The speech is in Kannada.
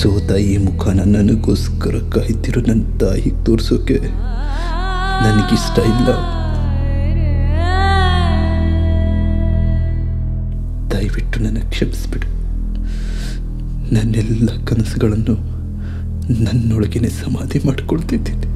ಸೋತ ಈ ಮುಖನ ನನಗೋಸ್ಕರ ಕಾಯ್ತಿರೋ ನನ್ನ ತಾಯಿಗೆ ತೋರಿಸೋಕೆ ನನಗಿಷ್ಟ ಇಲ್ಲ ದಯವಿಟ್ಟು ನನ್ನ ಕ್ಷಮಿಸ್ಬಿಡು ನನ್ನೆಲ್ಲ ಕನಸುಗಳನ್ನು ನನ್ನೊಳಗೇನೆ ಸಮಾಧಿ ಮಾಡಿಕೊಳ್ತಿದ್ದೀನಿ